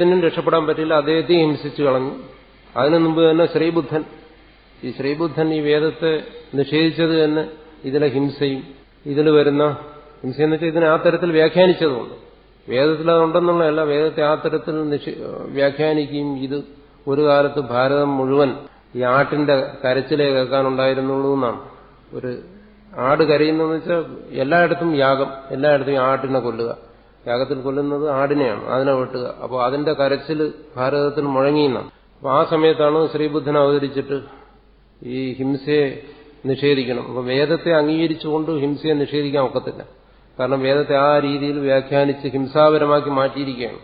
അദ്ദേഹത്തിനും രക്ഷപ്പെടാൻ പറ്റില്ല അദ്ദേഹത്തെയും ഹിംസിച്ചു കളഞ്ഞു അതിനു മുമ്പ് തന്നെ ശ്രീബുദ്ധൻ ഈ ശ്രീബുദ്ധൻ ഈ വേദത്തെ നിഷേധിച്ചത് തന്നെ ഇതിലെ ഹിംസയും ഇതിൽ വരുന്ന ഹിംസ എന്ന് വെച്ചാൽ ഇതിനെ ആ തരത്തിൽ വ്യാഖ്യാനിച്ചതുകൊണ്ട് വേദത്തിൽ അതുണ്ടെന്നുള്ളതല്ല വേദത്തെ ആ തരത്തിൽ നിഷേ വ്യാഖ്യാനിക്കുകയും ഇത് ഒരു കാലത്ത് ഭാരതം മുഴുവൻ ഈ ആട്ടിന്റെ കരച്ചിലേ കേൾക്കാനുണ്ടായിരുന്നുള്ളൂ എന്നാണ് ഒരു ആട് കരയുന്നതെന്ന് വെച്ചാൽ എല്ലായിടത്തും യാഗം എല്ലായിടത്തും ഈ ആട്ടിനെ കൊല്ലുക യാഗത്തിൽ കൊല്ലുന്നത് ആടിനെയാണ് അതിനെ വെട്ടുക അപ്പോൾ അതിന്റെ കരച്ചിൽ ഭാരതത്തിൽ മുഴങ്ങിയെന്നാണ് അപ്പോൾ ആ സമയത്താണ് ശ്രീബുദ്ധൻ അവതരിച്ചിട്ട് ഈ ഹിംസയെ നിഷേധിക്കണം അപ്പോൾ വേദത്തെ അംഗീകരിച്ചുകൊണ്ട് ഹിംസയെ നിഷേധിക്കാൻ ഒക്കത്തില്ല കാരണം വേദത്തെ ആ രീതിയിൽ വ്യാഖ്യാനിച്ച് ഹിംസാപരമാക്കി മാറ്റിയിരിക്കുകയാണ്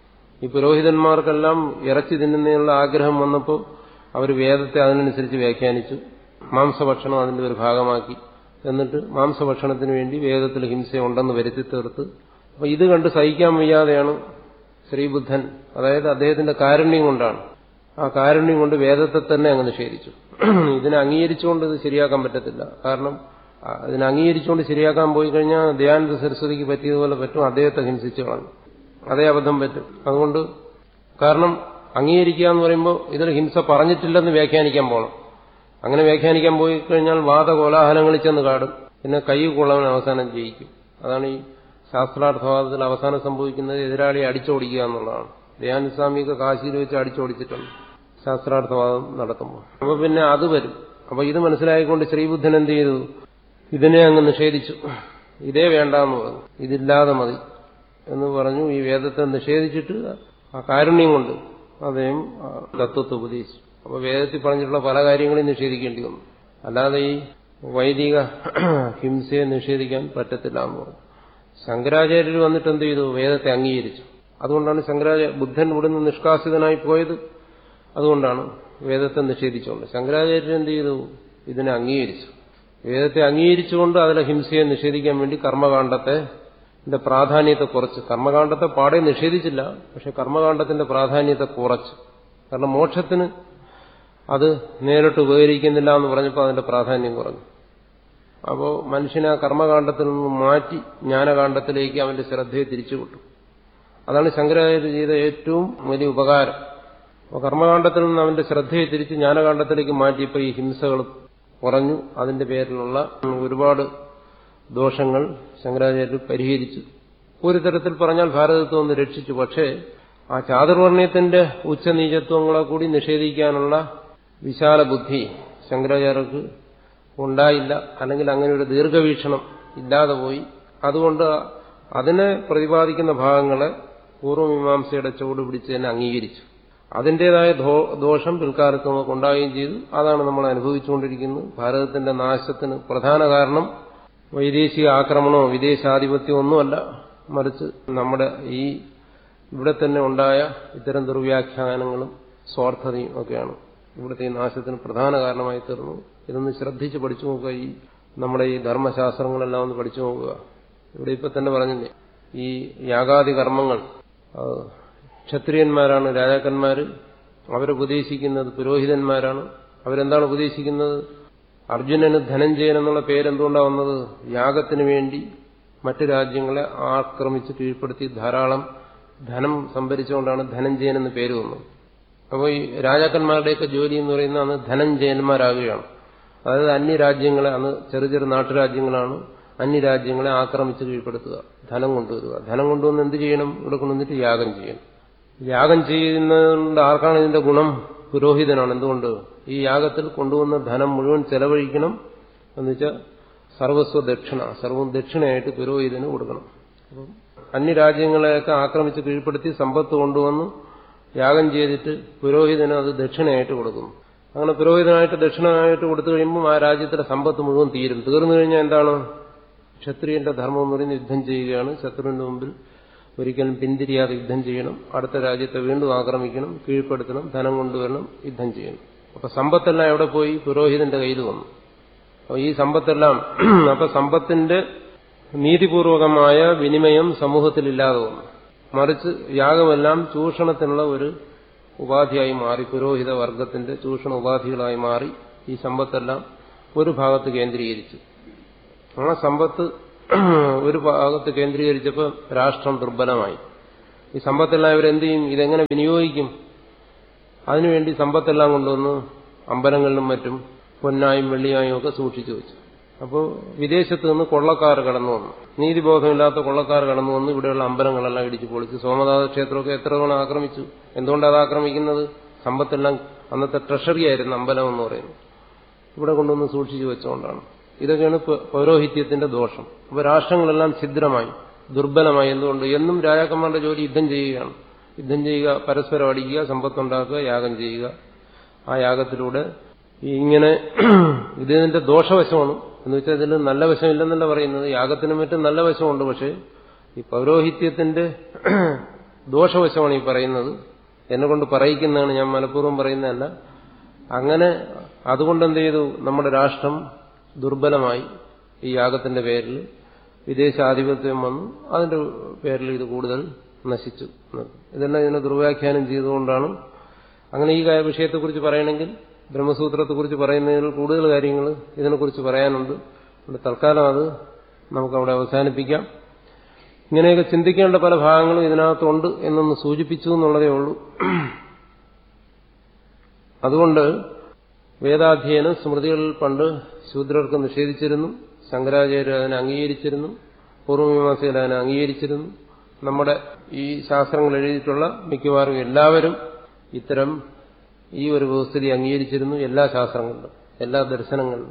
ഈ പുരോഹിതന്മാർക്കെല്ലാം ഇറച്ചി തിന്നുന്നതിനുള്ള ആഗ്രഹം വന്നപ്പോൾ അവർ വേദത്തെ അതിനനുസരിച്ച് വ്യാഖ്യാനിച്ചു മാംസഭക്ഷണം അതിന്റെ ഒരു ഭാഗമാക്കി എന്നിട്ട് മാംസഭക്ഷണത്തിന് വേണ്ടി വേദത്തിൽ ഹിംസയുണ്ടെന്ന് വരുത്തി തീർത്ത് അപ്പൊ ഇത് കണ്ട് സഹിക്കാൻ വയ്യാതെയാണ് ശ്രീബുദ്ധൻ അതായത് അദ്ദേഹത്തിന്റെ കാരുണ്യം കൊണ്ടാണ് ആ കാരുണ്യം കൊണ്ട് വേദത്തെ തന്നെ അങ്ങ് നിഷേധിച്ചു ഇതിനെ അംഗീകരിച്ചുകൊണ്ട് ഇത് ശരിയാക്കാൻ പറ്റത്തില്ല കാരണം ആ, ഇതിനെ അംഗീകരിച്ചുകൊണ്ട് ശരിയാക്കാൻ പോയി കഴിഞ്ഞാൽ ദയാനന്ദ സരസ്വതിക്ക് പറ്റിയതുപോലെ പറ്റും അദ്ദേഹത്തെ ഹിംസിച്ചു കളഞ്ഞു അതേ അബദ്ധം പറ്റും അതുകൊണ്ട് കാരണം അംഗീകരിക്കുക എന്ന് പറയുമ്പോൾ ഇതിൽ ഹിംസ പറഞ്ഞിട്ടില്ലെന്ന് വ്യാഖ്യാനിക്കാൻ പോകണം അങ്ങനെ വ്യാഖ്യാനിക്കാൻ പോയി കഴിഞ്ഞാൽ വാദകോലാഹലങ്ങളിൽ ചെന്ന് കാടും പിന്നെ കൈ കൊള്ളവൻ അവസാനം ജയിക്കും അതാണ് ഈ ശാസ്ത്രാർത്ഥവാദത്തിൽ അവസാനം സംഭവിക്കുന്നത് എതിരാളിയെ അടിച്ചോടിക്കുക എന്നുള്ളതാണ് ദയാനന്ദ സ്വാമിയൊക്കെ കാശിയിൽ വെച്ച് അടിച്ചോടിച്ചിട്ടുണ്ട് ശാസ്ത്രാർത്ഥവാദം നടത്തുമ്പോൾ അപ്പൊ പിന്നെ അത് വരും അപ്പൊ ഇത് മനസ്സിലായിക്കൊണ്ട് ശ്രീബുദ്ധൻ എന്ത് ചെയ്തു ഇതിനെ അങ്ങ് നിഷേധിച്ചു ഇതേ വേണ്ടാന്ന് പറഞ്ഞു ഇതില്ലാതെ മതി എന്ന് പറഞ്ഞു ഈ വേദത്തെ നിഷേധിച്ചിട്ട് ആ കാരുണ്യം കൊണ്ട് അദ്ദേഹം ആ തത്വത്തെ ഉപദേശിച്ചു അപ്പൊ വേദത്തിൽ പറഞ്ഞിട്ടുള്ള പല കാര്യങ്ങളെയും നിഷേധിക്കേണ്ടി വന്നു അല്ലാതെ ഈ വൈദിക ഹിംസയെ നിഷേധിക്കാൻ പറ്റത്തില്ല എന്ന് പറഞ്ഞു ശങ്കരാചാര്യർ വന്നിട്ട് എന്ത് ചെയ്തു വേദത്തെ അംഗീകരിച്ചു അതുകൊണ്ടാണ് ശങ്കരാചാര്യ ബുദ്ധൻ ഇവിടുന്ന് നിഷ്കാസിതനായി പോയത് അതുകൊണ്ടാണ് വേദത്തെ നിഷേധിച്ചുകൊണ്ട് ശങ്കരാചാര്യർ എന്ത് ചെയ്തു ഇതിനെ അംഗീകരിച്ചു വേദത്തെ അംഗീകരിച്ചുകൊണ്ട് അതിലെ ഹിംസയെ നിഷേധിക്കാൻ വേണ്ടി കർമ്മകാണ്ഡത്തെ ന്റെ പ്രാധാന്യത്തെ കുറച്ച് കർമ്മകാണ്ഡത്തെ പാടെ നിഷേധിച്ചില്ല പക്ഷെ കർമ്മകാണ്ഡത്തിന്റെ പ്രാധാന്യത്തെ കുറച്ചു കാരണം മോക്ഷത്തിന് അത് നേരിട്ട് ഉപകരിക്കുന്നില്ല എന്ന് പറഞ്ഞപ്പോൾ അതിന്റെ പ്രാധാന്യം കുറഞ്ഞു അപ്പോൾ മനുഷ്യനെ ആ കർമ്മകാണ്ഡത്തിൽ നിന്ന് മാറ്റി ജ്ഞാനകാണ്ഡത്തിലേക്ക് അവന്റെ ശ്രദ്ധയെ തിരിച്ചുവിട്ടു അതാണ് ശങ്കരാചാര്യ ചെയ്ത ഏറ്റവും വലിയ ഉപകാരം അപ്പോൾ കർമ്മകാണ്ഡത്തിൽ നിന്ന് അവന്റെ ശ്രദ്ധയെ തിരിച്ച് ജ്ഞാനകാണ്ഡത്തിലേക്ക് മാറ്റിയപ്പോൾ ഈ ഹിംസകൾ കുറഞ്ഞു അതിന്റെ പേരിലുള്ള ഒരുപാട് ദോഷങ്ങൾ ശങ്കരാചാര്യർ പരിഹരിച്ചു ഒരു തരത്തിൽ പറഞ്ഞാൽ ഭാരതത്തെ ഒന്ന് രക്ഷിച്ചു പക്ഷേ ആ ചാതുർവർണ്ണയത്തിന്റെ ഉച്ചനീചത്വങ്ങളെ കൂടി നിഷേധിക്കാനുള്ള വിശാല ബുദ്ധി ശങ്കരാചാര്യർക്ക് ഉണ്ടായില്ല അല്ലെങ്കിൽ അങ്ങനെ ഒരു ദീർഘവീക്ഷണം ഇല്ലാതെ പോയി അതുകൊണ്ട് അതിനെ പ്രതിപാദിക്കുന്ന ഭാഗങ്ങളെ പൂർവ്വമീമാംസയുടെ ചുവട് പിടിച്ച് തന്നെ അംഗീകരിച്ചു അതിന്റേതായ ദോഷം പിൽക്കാലത്ത് നമുക്ക് ഉണ്ടാവുകയും ചെയ്തു അതാണ് നമ്മൾ അനുഭവിച്ചുകൊണ്ടിരിക്കുന്നത് ഭാരതത്തിന്റെ നാശത്തിന് പ്രധാന കാരണം വൈദേശിക ആക്രമണമോ വിദേശാധിപത്യമോ ഒന്നുമല്ല മറിച്ച് നമ്മുടെ ഈ ഇവിടെ തന്നെ ഉണ്ടായ ഇത്തരം ദുർവ്യാഖ്യാനങ്ങളും സ്വാർത്ഥതയും ഒക്കെയാണ് ഇവിടുത്തെ ഈ നാശത്തിന് പ്രധാന കാരണമായി തീർന്നു ഇതൊന്ന് ശ്രദ്ധിച്ച് പഠിച്ചു നോക്കുക ഈ നമ്മുടെ ഈ ധർമ്മശാസ്ത്രങ്ങളെല്ലാം ഒന്ന് പഠിച്ചു നോക്കുക ഇവിടെ ഇപ്പൊ തന്നെ പറഞ്ഞില്ലേ ഈ യാഗാദി കർമ്മങ്ങൾ ക്ഷത്രിയന്മാരാണ് രാജാക്കന്മാർ അവരുപദേശിക്കുന്നത് പുരോഹിതന്മാരാണ് അവരെന്താണ് ഉപദേശിക്കുന്നത് അർജുനന് ധനഞ്ജയൻ എന്നുള്ള പേരെന്തുകൊണ്ടാണ് വന്നത് യാഗത്തിന് വേണ്ടി മറ്റു രാജ്യങ്ങളെ ആക്രമിച്ച് കീഴ്പ്പെടുത്തി ധാരാളം ധനം സംഭരിച്ചുകൊണ്ടാണ് ധനഞ്ജയൻ എന്ന് പേര് വന്നത് അപ്പോൾ ഈ രാജാക്കന്മാരുടെയൊക്കെ ജോലി എന്ന് പറയുന്നത് അന്ന് ധനഞ്ജയന്മാരാകുകയാണ് അതായത് അന്യരാജ്യങ്ങളെ അന്ന് ചെറു ചെറു നാട്ടുരാജ്യങ്ങളാണ് അന്യരാജ്യങ്ങളെ ആക്രമിച്ച് കീഴ്പ്പെടുത്തുക ധനം കൊണ്ടുവരിക ധനം കൊണ്ടുവന്ന് എന്ത് ചെയ്യണം ഇവിടെ കൊണ്ടുവന്നിട്ട് യാഗം ചെയ്യണം യാഗം ചെയ്യുന്നതുകൊണ്ട് ആർക്കാണ് ഇതിന്റെ ഗുണം പുരോഹിതനാണ് എന്തുകൊണ്ട് ഈ യാഗത്തിൽ കൊണ്ടുവന്ന ധനം മുഴുവൻ ചെലവഴിക്കണം എന്ന് വെച്ചാൽ സർവസ്വ ദക്ഷിണ സർവം ദക്ഷിണയായിട്ട് പുരോഹിതന് കൊടുക്കണം അപ്പം അന്യരാജ്യങ്ങളെയൊക്കെ ആക്രമിച്ച് കീഴ്പ്പെടുത്തി സമ്പത്ത് കൊണ്ടുവന്ന് യാഗം ചെയ്തിട്ട് പുരോഹിതന് അത് ദക്ഷിണയായിട്ട് കൊടുക്കുന്നു അങ്ങനെ പുരോഹിതനായിട്ട് ദക്ഷിണമായിട്ട് കൊടുത്തു കഴിയുമ്പോൾ ആ രാജ്യത്തിലെ സമ്പത്ത് മുഴുവൻ തീരും തീർന്നു കഴിഞ്ഞാൽ എന്താണ് ക്ഷത്രിയന്റെ ധർമ്മം എന്ന് പറയുന്നത് യുദ്ധം ചെയ്യുകയാണ് ശത്രുവിന്റെ മുമ്പിൽ ഒരിക്കലും പിന്തിരിയാതെ യുദ്ധം ചെയ്യണം അടുത്ത രാജ്യത്തെ വീണ്ടും ആക്രമിക്കണം കീഴ്പ്പെടുത്തണം ധനം കൊണ്ടുവരണം യുദ്ധം ചെയ്യണം അപ്പൊ സമ്പത്തെല്ലാം എവിടെ പോയി പുരോഹിതന്റെ കയ്യിൽ വന്നു അപ്പൊ ഈ സമ്പത്തെല്ലാം അപ്പൊ സമ്പത്തിന്റെ നീതിപൂർവകമായ വിനിമയം സമൂഹത്തിലില്ലാതെ വന്നു മറിച്ച് യാഗമെല്ലാം ചൂഷണത്തിനുള്ള ഒരു ഉപാധിയായി മാറി പുരോഹിത വർഗത്തിന്റെ ചൂഷണ ഉപാധികളായി മാറി ഈ സമ്പത്തെല്ലാം ഒരു ഭാഗത്ത് കേന്ദ്രീകരിച്ചു ആ സമ്പത്ത് ഒരു ഭാഗത്ത് കേന്ദ്രീകരിച്ചപ്പോൾ രാഷ്ട്രം ദുർബലമായി ഈ സമ്പത്തെല്ലാം ഇവരെന്ത് ചെയ്യും ഇതെങ്ങനെ വിനിയോഗിക്കും അതിനുവേണ്ടി സമ്പത്തെല്ലാം കൊണ്ടുവന്ന് അമ്പലങ്ങളിലും മറ്റും പൊന്നായും വെള്ളിയായും ഒക്കെ സൂക്ഷിച്ചു വെച്ചു അപ്പോൾ വിദേശത്ത് നിന്ന് കൊള്ളക്കാർ കടന്നു വന്നു നീതിബോധമില്ലാത്ത കൊള്ളക്കാർ കടന്നു വന്ന് ഇവിടെയുള്ള അമ്പലങ്ങളെല്ലാം ഇടിച്ചു പൊളിച്ചു സോമനാഥ ക്ഷേത്രമൊക്കെ എത്ര തവണ ആക്രമിച്ചു എന്തുകൊണ്ടാണ് അത് ആക്രമിക്കുന്നത് സമ്പത്തെല്ലാം അന്നത്തെ ട്രഷറി ആയിരുന്നു അമ്പലം എന്ന് പറയുന്നത് ഇവിടെ കൊണ്ടുവന്ന് സൂക്ഷിച്ചു വെച്ചുകൊണ്ടാണ് ഇതൊക്കെയാണ് പൗരോഹിത്യത്തിന്റെ ദോഷം അപ്പോൾ രാഷ്ട്രങ്ങളെല്ലാം ഛിദ്രമായി ദുർബലമായി എന്തുകൊണ്ട് എന്നും രാജാക്കന്മാരുടെ ജോലി യുദ്ധം ചെയ്യുകയാണ് യുദ്ധം ചെയ്യുക പരസ്പരം അടിക്കുക സമ്പത്തുണ്ടാക്കുക യാഗം ചെയ്യുക ആ യാഗത്തിലൂടെ ഇങ്ങനെ ഇതിന്റെ ദോഷവശമാണ് എന്ന് വെച്ചാൽ ഇതിൽ നല്ല വശമില്ലെന്നല്ല പറയുന്നത് യാഗത്തിനും മറ്റും നല്ല വശമുണ്ട് പക്ഷേ ഈ പൗരോഹിത്യത്തിന്റെ ദോഷവശമാണ് ഈ പറയുന്നത് എന്നെ കൊണ്ട് പറയിക്കുന്നതാണ് ഞാൻ മനഃപൂർവ്വം പറയുന്നതല്ല അങ്ങനെ അതുകൊണ്ട് എന്ത് ചെയ്തു നമ്മുടെ രാഷ്ട്രം ദുർബലമായി ഈ യാഗത്തിന്റെ പേരിൽ വിദേശാധിപത്യം വന്നു അതിന്റെ പേരിൽ ഇത് കൂടുതൽ നശിച്ചു ഇതെല്ലാം ഇതിനെ ദുർവ്യാഖ്യാനം ചെയ്തുകൊണ്ടാണ് അങ്ങനെ ഈ വിഷയത്തെക്കുറിച്ച് പറയണമെങ്കിൽ ബ്രഹ്മസൂത്രത്തെക്കുറിച്ച് പറയുന്നതിൽ കൂടുതൽ കാര്യങ്ങൾ ഇതിനെക്കുറിച്ച് പറയാനുണ്ട് അതുകൊണ്ട് തൽക്കാലം അത് നമുക്കവിടെ അവസാനിപ്പിക്കാം ഇങ്ങനെയൊക്കെ ചിന്തിക്കേണ്ട പല ഭാഗങ്ങളും ഇതിനകത്തുണ്ട് എന്നൊന്ന് സൂചിപ്പിച്ചു എന്നുള്ളതേ ഉള്ളൂ അതുകൊണ്ട് വേദാധ്യയനം സ്മൃതികളിൽ പണ്ട് ശൂദ്രർക്ക് നിഷേധിച്ചിരുന്നു ശങ്കരാചാര്യർ അതിനെ അംഗീകരിച്ചിരുന്നു പൂർവ്വമീമാസയിൽ അതിനെ അംഗീകരിച്ചിരുന്നു നമ്മുടെ ഈ ശാസ്ത്രങ്ങൾ എഴുതിയിട്ടുള്ള മിക്കവാറും എല്ലാവരും ഇത്തരം ഈ ഒരു വ്യവസ്ഥിതി അംഗീകരിച്ചിരുന്നു എല്ലാ ശാസ്ത്രങ്ങളിലും എല്ലാ ദർശനങ്ങളിലും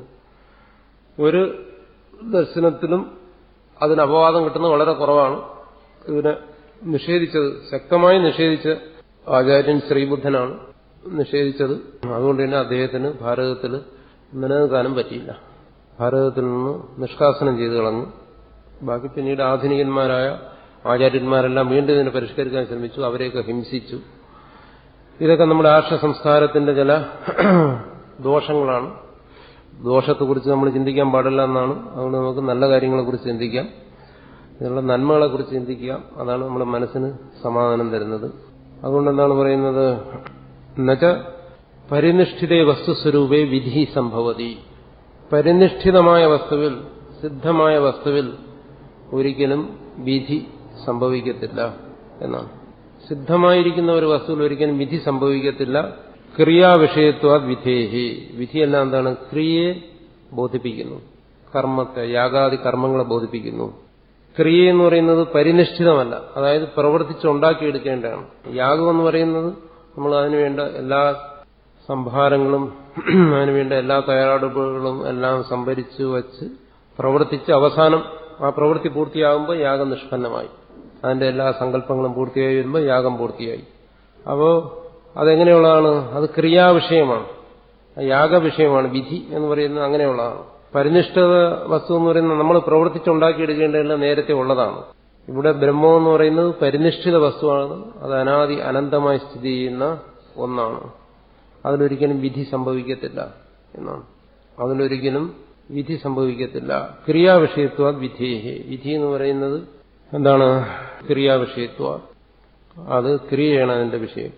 ഒരു ദർശനത്തിലും അതിന് അപവാദം കിട്ടുന്നത് വളരെ കുറവാണ് ഇതിനെ നിഷേധിച്ചത് ശക്തമായി നിഷേധിച്ച ആചാര്യൻ ശ്രീബുദ്ധനാണ് നിഷേധിച്ചത് അതുകൊണ്ട് തന്നെ അദ്ദേഹത്തിന് ഭാരതത്തിൽ നിലനിൽക്കാനും പറ്റിയില്ല ഭാരതത്തിൽ നിന്ന് നിഷ്കാസനം ചെയ്തു കളഞ്ഞു ബാക്കി പിന്നീട് ആധുനികന്മാരായ ആചാര്യന്മാരെല്ലാം വീണ്ടും ഇതിനെ പരിഷ്കരിക്കാൻ ശ്രമിച്ചു അവരെയൊക്കെ ഹിംസിച്ചു ഇതൊക്കെ നമ്മുടെ ആർഷ സംസ്കാരത്തിന്റെ ചില ദോഷങ്ങളാണ് ദോഷത്തെക്കുറിച്ച് നമ്മൾ ചിന്തിക്കാൻ പാടില്ല എന്നാണ് അതുകൊണ്ട് നമുക്ക് നല്ല കാര്യങ്ങളെക്കുറിച്ച് ചിന്തിക്കാം ഇതിനുള്ള നന്മകളെക്കുറിച്ച് ചിന്തിക്കാം അതാണ് നമ്മുടെ മനസ്സിന് സമാധാനം തരുന്നത് അതുകൊണ്ട് എന്താണ് പറയുന്നത് എന്നുവച്ച പരിനിഷ്ഠിതേ വസ്തുസ്വരൂപേ വിധി സംഭവതി പരിനിഷ്ഠിതമായ വസ്തുവിൽ സിദ്ധമായ വസ്തുവിൽ ഒരിക്കലും വിധി സംഭവിക്കത്തില്ല എന്നാണ് സിദ്ധമായിരിക്കുന്ന ഒരു വസ്തുവിൽ ഒരിക്കലും വിധി സംഭവിക്കത്തില്ല ക്രിയാവിഷയത്വ വിധേഹി വിധിയെല്ലാം എന്താണ് ക്രിയയെ ബോധിപ്പിക്കുന്നു കർമ്മത്തെ യാഗാദി കർമ്മങ്ങളെ ബോധിപ്പിക്കുന്നു ക്രിയ എന്ന് പറയുന്നത് പരിനിഷ്ഠിതമല്ല അതായത് പ്രവർത്തിച്ചുണ്ടാക്കിയെടുക്കേണ്ടതാണ് യാഗം എന്ന് പറയുന്നത് നമ്മൾ അതിനുവേണ്ട എല്ലാ സംഭാരങ്ങളും അതിനുവേണ്ട എല്ലാ തയ്യാറെടുപ്പുകളും എല്ലാം സംഭരിച്ചു വച്ച് പ്രവർത്തിച്ച് അവസാനം ആ പ്രവൃത്തി പൂർത്തിയാകുമ്പോൾ യാഗം നിഷ്പന്നമായി അതിന്റെ എല്ലാ സങ്കല്പങ്ങളും പൂർത്തിയായി വരുമ്പോൾ യാഗം പൂർത്തിയായി അപ്പോൾ അതെങ്ങനെയുള്ളതാണ് അത് ക്രിയാവിഷയമാണ് യാഗവിഷയമാണ് വിധി എന്ന് പറയുന്നത് അങ്ങനെയുള്ളതാണ് പരിനിഷ്ഠിത വസ്തു എന്ന് പറയുന്നത് നമ്മൾ പ്രവർത്തിച്ചുണ്ടാക്കിയെടുക്കേണ്ടതെല്ലാം നേരത്തെ ഉള്ളതാണ് ഇവിടെ ബ്രഹ്മം എന്ന് പറയുന്നത് പരിനിഷ്ഠിത വസ്തുവാണ് അത് അനാദി അനന്തമായി സ്ഥിതി ചെയ്യുന്ന ഒന്നാണ് അതിലൊരിക്കലും വിധി സംഭവിക്കത്തില്ല എന്നാണ് അതിലൊരിക്കലും വിധി സംഭവിക്കത്തില്ല ക്രിയാവിഷയത്വ വിധേഹി വിധി എന്ന് പറയുന്നത് എന്താണ് ക്രിയാവിഷയത്വ അത് ക്രിയയാണ് അതിന്റെ വിഷയം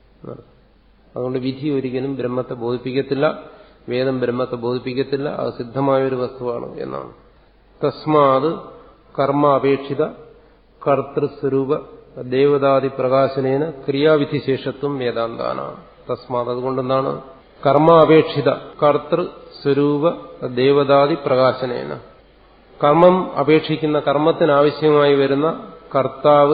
അതുകൊണ്ട് വിധി ഒരിക്കലും ബ്രഹ്മത്തെ ബോധിപ്പിക്കത്തില്ല വേദം ബ്രഹ്മത്തെ ബോധിപ്പിക്കത്തില്ല അത് സിദ്ധമായ ഒരു വസ്തുവാണ് എന്നാണ് തസ്മാത് കർമ്മ അപേക്ഷിത കർത്തൃസ്വരൂപ ദേവതാദി പ്രകാശനേന ക്രിയാവിധി ശേഷത്വം വേദാന്താനാണ് തസ്മാത് അതുകൊണ്ടെന്താണ് കർമ്മ അപേക്ഷിത കർത്തൃസ്വരൂപ ദേവതാദി പ്രകാശനേന കർമ്മം അപേക്ഷിക്കുന്ന കർമ്മത്തിനാവശ്യമായി വരുന്ന കർത്താവ്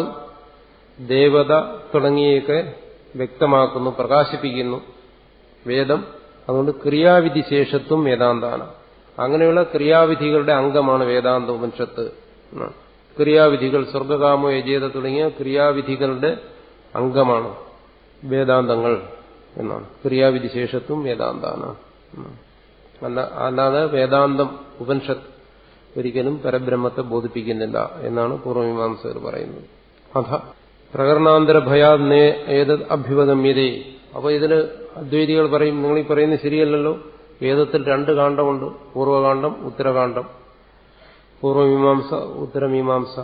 ദേവത തുടങ്ങിയൊക്കെ വ്യക്തമാക്കുന്നു പ്രകാശിപ്പിക്കുന്നു വേദം അതുകൊണ്ട് ക്രിയാവിധി ശേഷത്വം വേദാന്താണ് അങ്ങനെയുള്ള ക്രിയാവിധികളുടെ അംഗമാണ് വേദാന്ത ഉപനിഷത്ത് ക്രിയാവിധികൾ സ്വർഗകാമോ യജേത തുടങ്ങിയ ക്രിയാവിധികളുടെ അംഗമാണ് വേദാന്തങ്ങൾ എന്നാണ് ക്രിയാവിധി ശേഷത്വം വേദാന്താണ് അല്ല അല്ലാതെ വേദാന്തം ഉപനിഷത്ത് ഒരിക്കലും പരബ്രഹ്മത്തെ ബോധിപ്പിക്കുന്നില്ല എന്നാണ് പൂർവമീമാംസകർ പറയുന്നത് അഥ പ്രകരണാന്തര ഭയാ ഏതത് അഭ്യുപഗമ്യതേ അപ്പൊ ഇതില് അദ്വൈതികൾ പറയും നിങ്ങൾ ഈ പറയുന്നത് ശരിയല്ലല്ലോ വേദത്തിൽ രണ്ട് കാണ്ഡമുണ്ട് പൂർവകാന്ഡം ഉത്തരകാന്ഡം പൂർവമീമാംസ ഉത്തരമീമാംസ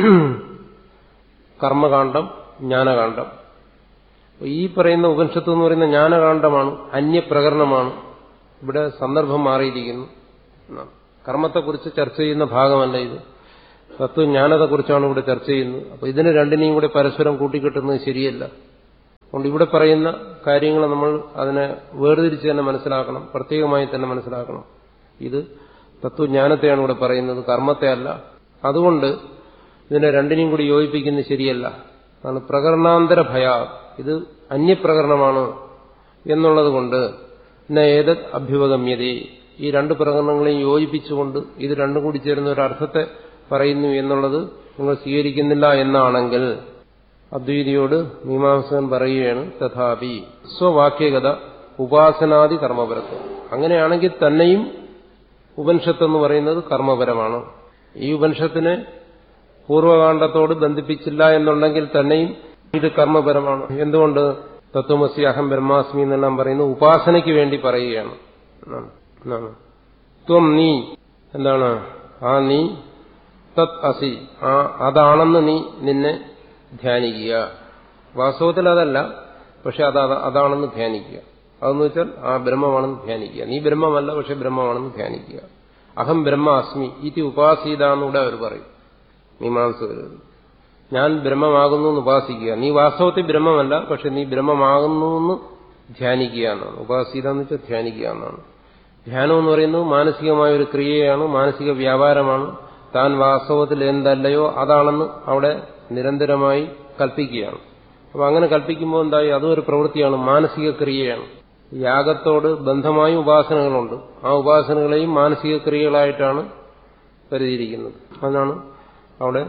കർമ്മകാന്ഡം ജ്ഞാനകാന്ഡം ഈ പറയുന്ന ഉപനിഷത്ത് എന്ന് പറയുന്ന ജ്ഞാനകാന്ഡമാണ് അന്യപ്രകരണമാണ് ഇവിടെ സന്ദർഭം മാറിയിരിക്കുന്നു കർമ്മത്തെക്കുറിച്ച് ചർച്ച ചെയ്യുന്ന ഭാഗമല്ല ഇത് തത്വജ്ഞാനത്തെക്കുറിച്ചാണ് ഇവിടെ ചർച്ച ചെയ്യുന്നത് അപ്പൊ ഇതിന് രണ്ടിനെയും കൂടെ പരസ്പരം കൂട്ടിക്കെട്ടുന്നത് ശരിയല്ല അതുകൊണ്ട് ഇവിടെ പറയുന്ന കാര്യങ്ങൾ നമ്മൾ അതിനെ വേർതിരിച്ച് തന്നെ മനസ്സിലാക്കണം പ്രത്യേകമായി തന്നെ മനസ്സിലാക്കണം ഇത് തത്വജ്ഞാനത്തെയാണ് ഇവിടെ പറയുന്നത് കർമ്മത്തെ അല്ല അതുകൊണ്ട് ഇതിനെ രണ്ടിനെയും കൂടി യോജിപ്പിക്കുന്നത് ശരിയല്ല അതാണ് പ്രകരണാന്തര ഭയ ഇത് അന്യപ്രകരണമാണ് എന്നുള്ളത് കൊണ്ട് ഏത് അഭ്യുപഗമ്യതേ ഈ രണ്ട് പ്രകരണങ്ങളെയും യോജിപ്പിച്ചുകൊണ്ട് ഇത് രണ്ടും കൂടി ചേരുന്ന ഒരു അർത്ഥത്തെ പറയുന്നു എന്നുള്ളത് നിങ്ങൾ സ്വീകരിക്കുന്നില്ല എന്നാണെങ്കിൽ അദ്വൈതിയോട് മീമാംസകൻ പറയുകയാണ് തഥാപി സ്വവാക്യഗത ഉപാസനാദി കർമ്മപരത്വം അങ്ങനെയാണെങ്കിൽ തന്നെയും ഉപനിഷത്ത് എന്ന് പറയുന്നത് കർമ്മപരമാണ് ഈ ഉപനിഷത്തിനെ പൂർവകാണ്ഡത്തോട് ബന്ധിപ്പിച്ചില്ല എന്നുണ്ടെങ്കിൽ തന്നെയും ഇത് കർമ്മപരമാണ് എന്തുകൊണ്ട് തത്വമസി അഹം ബ്രഹ്മാസ്മി എന്നെല്ലാം പറയുന്നത് ഉപാസനയ്ക്ക് വേണ്ടി പറയുകയാണ് എന്നാണ് ത്വം നീ എന്താണ് ആ നീ തത് അസി ആ അതാണെന്ന് നീ നിന്നെ ധ്യാനിക്കുക വാസ്തവത്തിൽ അതല്ല പക്ഷെ അത് അതാണെന്ന് ധ്യാനിക്കുക അതെന്ന് വെച്ചാൽ ആ ബ്രഹ്മമാണെന്ന് ധ്യാനിക്കുക നീ ബ്രഹ്മമല്ല പക്ഷെ ബ്രഹ്മമാണെന്ന് ധ്യാനിക്കുക അഹം ബ്രഹ്മ അസ്മി ഇത് ഉപാസീത എന്നൂടെ അവർ പറയും മീമാംസകർ ഞാൻ ബ്രഹ്മമാകുന്നു എന്ന് ഉപാസിക്കുക നീ വാസ്തവത്തിൽ ബ്രഹ്മമല്ല പക്ഷെ നീ ബ്രഹ്മമാകുന്നു എന്ന് ധ്യാനിക്കുക എന്നാണ് ഉപാസീത എന്ന് വെച്ചാൽ ധ്യാനിക്കുക എന്നാണ് ധ്യാനം എന്ന് പറയുന്നത് മാനസികമായ ഒരു ക്രിയയാണ് മാനസിക വ്യാപാരമാണ് താൻ വാസ്തവത്തിൽ എന്തല്ലയോ അതാണെന്ന് അവിടെ നിരന്തരമായി കൽപ്പിക്കുകയാണ് അപ്പൊ അങ്ങനെ കൽപ്പിക്കുമ്പോൾ എന്തായി അതും ഒരു പ്രവൃത്തിയാണ് മാനസിക ക്രിയയാണ് യാഗത്തോട് ബന്ധമായ ഉപാസനകളുണ്ട് ആ ഉപാസനകളെയും മാനസിക ക്രിയകളായിട്ടാണ് കരുതിയിരിക്കുന്നത് അതാണ് അവിടെ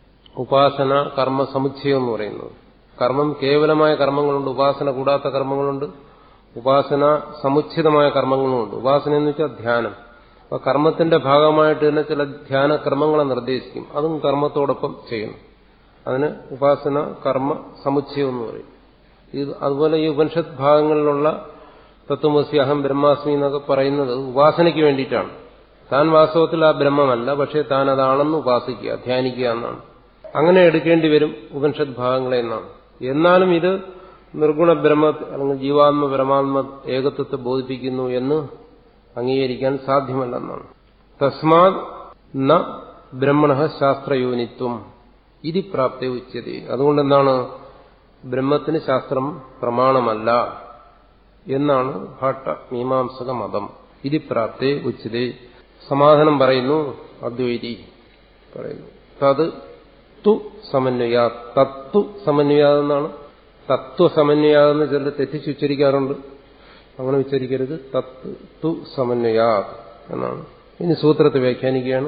ഉപാസന കർമ്മ സമുച്ചയം എന്ന് പറയുന്നത് കർമ്മം കേവലമായ കർമ്മങ്ങളുണ്ട് ഉപാസന കൂടാത്ത കർമ്മങ്ങളുണ്ട് ഉപാസന സമുച്ചിതമായ കർമ്മങ്ങളുമുണ്ട് ഉപാസന എന്ന് വെച്ചാൽ ധ്യാനം അപ്പൊ കർമ്മത്തിന്റെ ഭാഗമായിട്ട് തന്നെ ചില ധ്യാന ക്രമങ്ങളെ നിർദ്ദേശിക്കും അതും കർമ്മത്തോടൊപ്പം ചെയ്യണം അതിന് ഉപാസന കർമ്മ സമുച്ചയം എന്ന് പറയും ഇത് അതുപോലെ ഈ ഉപനിഷത്ത് ഭാഗങ്ങളിലുള്ള തത്വമസി അഹം ബ്രഹ്മാസ്മി എന്നൊക്കെ പറയുന്നത് ഉപാസനയ്ക്ക് വേണ്ടിയിട്ടാണ് താൻ വാസ്തവത്തിൽ ആ ബ്രഹ്മമല്ല പക്ഷേ താൻ അതാണെന്ന് ഉപാസിക്കുക ധ്യാനിക്കുക എന്നാണ് അങ്ങനെ എടുക്കേണ്ടി വരും ഉപനിഷത്ത് ഭാഗങ്ങളെ എന്നാണ് എന്നാലും ഇത് നിർഗുണ ബ്രഹ്മ അല്ലെങ്കിൽ ജീവാത്മ പരമാത്മ ഏകത്വത്തെ ബോധിപ്പിക്കുന്നു എന്ന് അംഗീകരിക്കാൻ സാധ്യമല്ലെന്നാണ് തസ്മാത് ന ബ്രഹ്മണ ശാസ്ത്രയോനിത്വം ഇതി പ്രാപ്തി ഉച്ചത അതുകൊണ്ട് എന്താണ് ബ്രഹ്മത്തിന് ശാസ്ത്രം പ്രമാണമല്ല എന്നാണ് ഭാട്ട മീമാംസക മതം ഇതി പ്രാപ്തി ഉച്ചതേ സമാധാനം പറയുന്നു അദ്വൈതി പറയുന്നു തത് തു സമന്വയാ തത്തു സമന്വയാതെന്നാണ് തത്വസമന്വയാതെന്ന് ചിലർ തെറ്റിച്ചുച്ചരിക്കാറുണ്ട് അങ്ങനെ ഉച്ചരിക്കരുത് തത്ത് തു സമന്വയാ എന്നാണ് ഇനി സൂത്രത്തെ വ്യാഖ്യാനിക്കുകയാണ്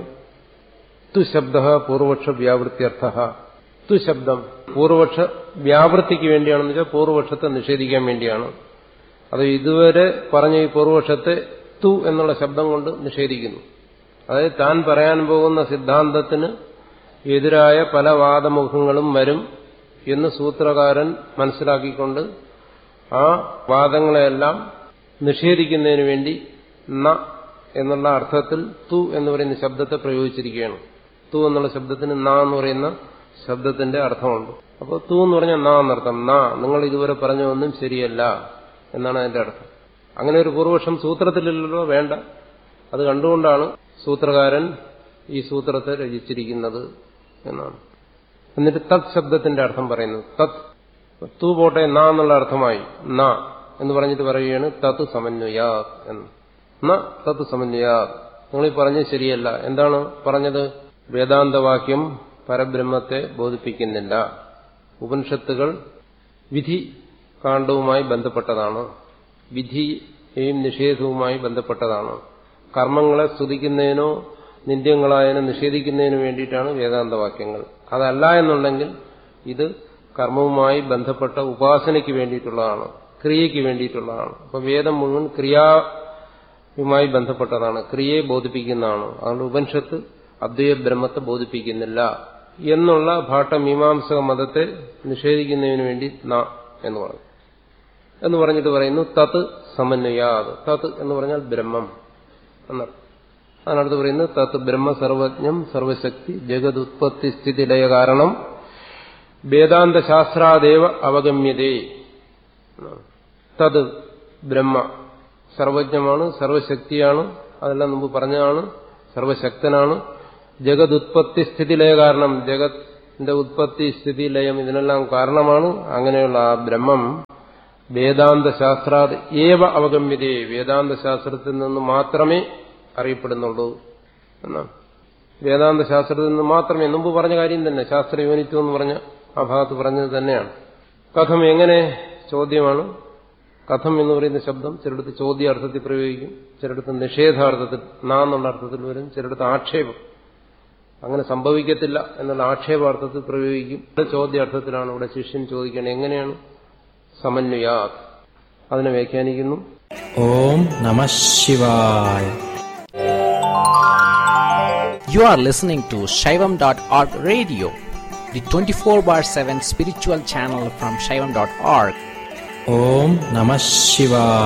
തു ശബ്ദ പൂർവപക്ഷ വ്യാവൃത്യർത്ഥ തു ശബ്ദം പൂർവപക്ഷ വ്യാവൃത്തിക്ക് വേണ്ടിയാണെന്ന് വെച്ചാൽ പൂർവപക്ഷത്തെ നിഷേധിക്കാൻ വേണ്ടിയാണ് അത് ഇതുവരെ പറഞ്ഞ ഈ പൂർവപക്ഷത്തെ തു എന്നുള്ള ശബ്ദം കൊണ്ട് നിഷേധിക്കുന്നു അതായത് താൻ പറയാൻ പോകുന്ന സിദ്ധാന്തത്തിന് എതിരായ പല വാദമുഖങ്ങളും വരും എന്ന് സൂത്രകാരൻ മനസ്സിലാക്കിക്കൊണ്ട് ആ വാദങ്ങളെല്ലാം നിഷേധിക്കുന്നതിന് വേണ്ടി ന എന്നുള്ള അർത്ഥത്തിൽ തു എന്ന് പറയുന്ന ശബ്ദത്തെ പ്രയോഗിച്ചിരിക്കുകയാണ് തു എന്നുള്ള ശബ്ദത്തിന് ന എന്ന് പറയുന്ന ശബ്ദത്തിന്റെ അർത്ഥമുണ്ട് അപ്പോൾ തു എന്ന് പറഞ്ഞാൽ ന എന്നർത്ഥം ന നിങ്ങൾ ഇതുവരെ പറഞ്ഞതൊന്നും ശരിയല്ല എന്നാണ് അതിന്റെ അർത്ഥം അങ്ങനെ ഒരു പൂർവപക്ഷം സൂത്രത്തിലില്ലല്ലോ വേണ്ട അത് കണ്ടുകൊണ്ടാണ് സൂത്രകാരൻ ഈ സൂത്രത്തെ രചിച്ചിരിക്കുന്നത് എന്നാണ് എന്നിട്ട് തത് ശബ്ദത്തിന്റെ അർത്ഥം പറയുന്നത് തത് തു പോട്ടെ ന എന്നുള്ള അർത്ഥമായി ന എന്ന് പറഞ്ഞിട്ട് പറയുകയാണ് തത് സമന്വയാ എന്ന് ന തത് സമന്വയാ നിങ്ങൾ പറഞ്ഞത് ശരിയല്ല എന്താണ് പറഞ്ഞത് വേദാന്തവാക്യം പരബ്രഹ്മത്തെ ബോധിപ്പിക്കുന്നില്ല ഉപനിഷത്തുകൾ വിധി കാണ്ഡവുമായി ബന്ധപ്പെട്ടതാണ് വിധിയെയും നിഷേധവുമായി ബന്ധപ്പെട്ടതാണ് കർമ്മങ്ങളെ സ്തുതിക്കുന്നതിനോ നിന്ദ്യങ്ങളായതിനെ നിഷേധിക്കുന്നതിനു വേണ്ടിയിട്ടാണ് വേദാന്തവാക്യങ്ങൾ അതല്ല എന്നുണ്ടെങ്കിൽ ഇത് കർമ്മവുമായി ബന്ധപ്പെട്ട ഉപാസനയ്ക്ക് വേണ്ടിയിട്ടുള്ളതാണ് ക്രിയയ്ക്ക് വേണ്ടിയിട്ടുള്ളതാണ് അപ്പൊ വേദം മുഴുവൻ ക്രിയയുമായി ബന്ധപ്പെട്ടതാണ് ക്രിയയെ ബോധിപ്പിക്കുന്നതാണ് അതുകൊണ്ട് ഉപനിഷത്ത് അദ്വൈത ബ്രഹ്മത്തെ ബോധിപ്പിക്കുന്നില്ല എന്നുള്ള ഭാട്ടമീമാംസക മതത്തെ നിഷേധിക്കുന്നതിന് വേണ്ടി ന എന്ന് പറഞ്ഞു എന്ന് പറഞ്ഞിട്ട് പറയുന്നു തത് സമന്വയാത് തത് എന്ന് പറഞ്ഞാൽ ബ്രഹ്മം എന്നർത്ഥം അതിനടുത്ത് പറയുന്നത് തത് ബ്രഹ്മ സർവജ്ഞം സർവശക്തി ജഗത് ഉത്പത്തി സ്ഥിതി ലയ കാരണം വേദാന്ത ശാസ്ത്രാദേവ അവഗമ്യതേ തത് ബ്രഹ്മ സർവജ്ഞമാണ് സർവശക്തിയാണ് അതെല്ലാം മുമ്പ് പറഞ്ഞതാണ് സർവശക്തനാണ് ജഗതുത്പത്തി സ്ഥിതി ലയ കാരണം ജഗത്തിന്റെ ഉത്പത്തി സ്ഥിതി ലയം ഇതിനെല്ലാം കാരണമാണ് അങ്ങനെയുള്ള ആ ബ്രഹ്മം വേദാന്ത ശാസ്ത്രാത് ഏവ അവഗമ്യതേ വേദാന്ത ശാസ്ത്രത്തിൽ നിന്ന് മാത്രമേ അറിയപ്പെടുന്നുള്ളൂ എന്നാണ് വേദാന്ത ശാസ്ത്രത്തിൽ നിന്ന് മാത്രമേ മുമ്പ് പറഞ്ഞ കാര്യം തന്നെ ശാസ്ത്ര യൂണിത്വം എന്ന് പറഞ്ഞ ആ ഭാഗത്ത് പറഞ്ഞത് തന്നെയാണ് കഥം എങ്ങനെ ചോദ്യമാണ് കഥം എന്ന് പറയുന്ന ശബ്ദം ചിലടത്ത് ചോദ്യാർത്ഥത്തിൽ പ്രയോഗിക്കും ചിലടത്ത് നിഷേധാർത്ഥത്തിൽ നാ എന്നുള്ള അർത്ഥത്തിൽ വരും ചിലടത്ത് ആക്ഷേപം അങ്ങനെ സംഭവിക്കത്തില്ല എന്നുള്ള ആക്ഷേപാർത്ഥത്തിൽ പ്രയോഗിക്കും ചോദ്യാർത്ഥത്തിലാണ് ഇവിടെ ശിഷ്യൻ ചോദിക്കുന്നത് എങ്ങനെയാണ് സമന്വയാ അതിനെ വ്യാഖ്യാനിക്കുന്നു ഓം നമ ശിവായ You are listening to Shaivam.org radio, the 24 bar 7 spiritual channel from Shaivam.org. ഓം നമ ശിവായ